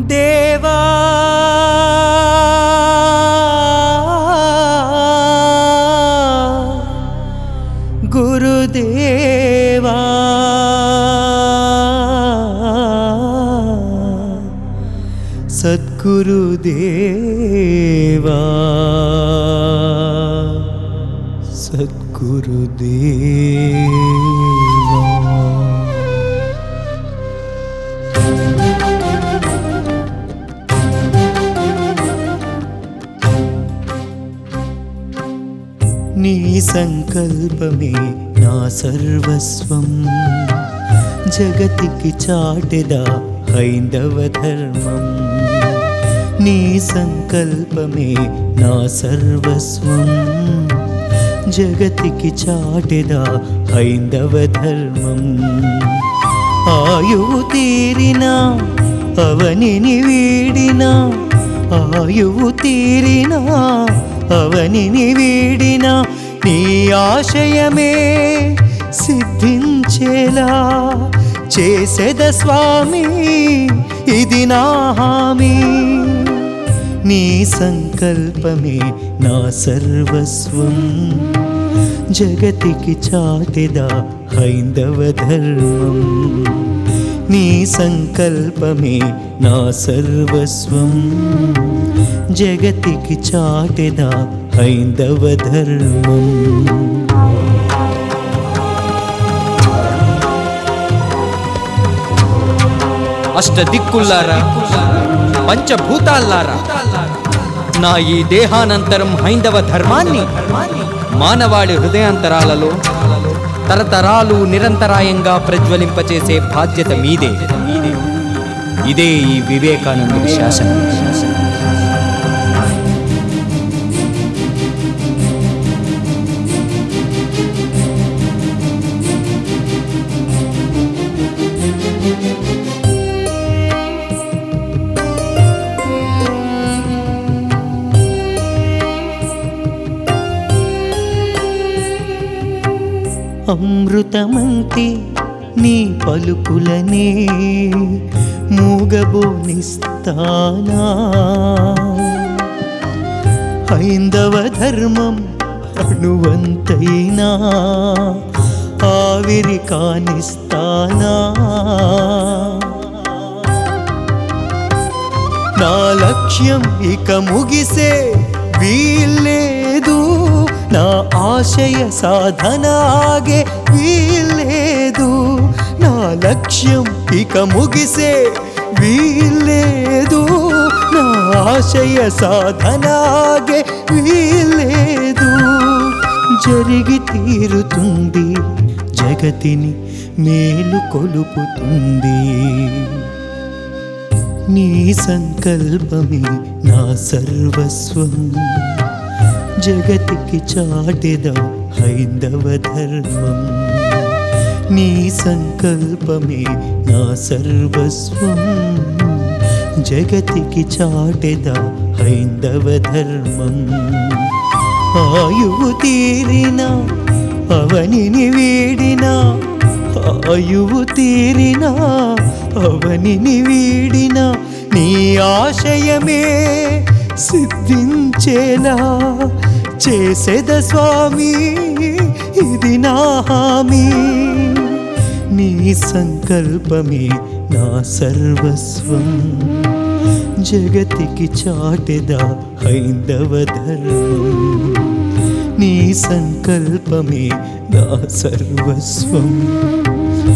దేవా గురుదేవా సద్గురుదేవా సద్గురుదేవా నీ సంకల్పమే నా సర్వస్వం జగతికి చాటెదా హైందవ ధర్మం నీ సంకల్పమే నా సర్వస్వం జగతికి చాటెదా హైందవ ధర్మం ఆయువు తీరినా అవనిని వీడినా ఆయువు తీరినా అవనిని వీడినా నీ ఆశయమే సిద్ధించేలా చేసేద స్వామి ఇది నా హామీ నీ సంకల్పమే నా సర్వస్వం జగతికి చాటెదా హైందవ ధర్మం నీ సంకల్పమే నా సర్వస్వం జగతికి చాటెదా హైందవ ధర్మం అష్ట దిక్కుల్లారా పంచభూతాల్లారా నా ఈ దేహానంతరం హైందవ ధర్మాన్ని మానవాళి హృదయాంతరాలలో తరతరాలు నిరంతరాయంగా ప్రజ్వలింపచేసే బాధ్యత మీదే ఇదే ఈ వివేకానందుడి శాసనం అమృతమంతి నీ పలుకులనే మూగబోనిస్తానా హైందవ ధర్మం అణువంతైనా ఆవిరి కానిస్తానా నా లక్ష్యం ఇక ముగిసే వీల్లేదు నా ఆశయ సాధన ఆగే వీల్లేదు నా లక్ష్యం ఇక ముగిసే వీల్లేదు నా ఆశయ సాధన ఆగే వీల్లేదు జరిగి తీరుతుంది జగతిని మేలు కొలుపుతుంది నీ సంకల్పమే నా సర్వస్వం జగతికి చాటెదా హైందవ ధర్మం నీ సంకల్పమే నా సర్వస్వం జగతికి చాటెదా హైందవ ధర్మం ఆయువు తీరినా అవనిని వీడినా ఆయువు తీరినా అవనిని వీడినా నీ ఆశయమే సిద్ధించేలా చేసేద స్వామి ఇది నా హామీ నీ సంకల్పమే నా సర్వస్వం జగతికి చాటెదా హైందవ ధర్మం నీ సంకల్పమే నా సర్వస్వం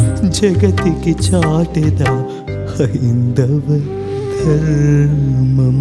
జగతికి చాటెదా హైందవ ధర్మం